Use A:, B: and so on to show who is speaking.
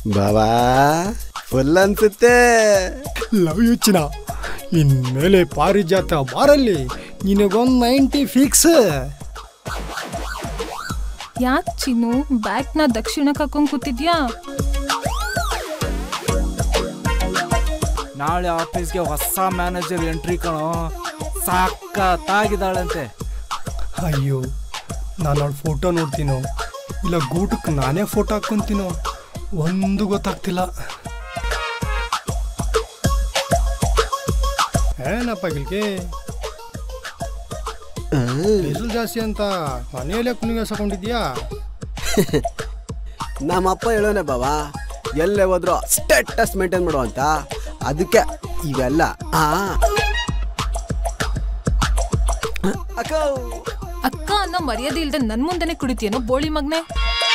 A: ಬಾಬಾ full ಅನ್ಸುತ್ತೆ
B: love you ಚಿನ್ನ ಇನ್ಮೇಲೆ ಪಾರಿಜಾತ ಬಾರಲ್ಲಿ ನಿನಗೊಂದು ನೈಂಟಿ ಫಿಕ್ಸ್
C: ಯಾಕೆ ಚಿನ್ನು ಬ್ಯಾಗ್ನ ದಕ್ಷಿಣಕ್ಕೆ ಹಾಕೊಂಡ್ ಕೂತಿದ್ಯಾ
D: ನಾಳೆ ಆಫೀಸ್ಗೆ ಹೊಸ ಮ್ಯಾನೇಜರ್ ಎಂಟ್ರಿ ಕಣೋ ಸಾಕತ್ತಾಗಿದ್ದಾಳಂತೆ
B: ಅಯ್ಯೋ ನಾನು ಅವಳ ಫೋಟೋ ನೋಡ್ತೀನೋ ಇಲ್ಲ ಗೂಟಕ್ಕೆ ನಾನೇ ಫೋಟೋ ಹಾಕ್ಕೊಂತೀನೋ ಒಂದು ಗೊತ್ತಾಗ್ತಿಲ್ಲ ಏನಪ್ಪ ಗಿಲ್ಕೆ ಡೀಸೆಲ್ ಜಾಸ್ತಿ ಅಂತ ಮನೆಯಲ್ಲೇ ಕುಣಿಗೆ ಹಾಕೊಂಡಿದ್ಯಾ
A: ನಮ್ಮಪ್ಪ ಹೇಳೋನೆ ಬಾಬಾ ಎಲ್ಲೇ ಹೋದ್ರು ಸ್ಟೇಟಸ್ ಮೇಂಟೈನ್ ಮಾಡು ಅಂತ ಅದಕ್ಕೆ ಇವೆಲ್ಲ ಆ ಅಕ್ಕ
C: ಅಕ್ಕ ಅನ್ನೋ ಮರ್ಯಾದೆ ಇಲ್ದೆ ನನ್ ಮುಂದೆನೆ ಕುಡಿತೀಯನೋ ಬೋಳಿ ಮಗ್ನೆ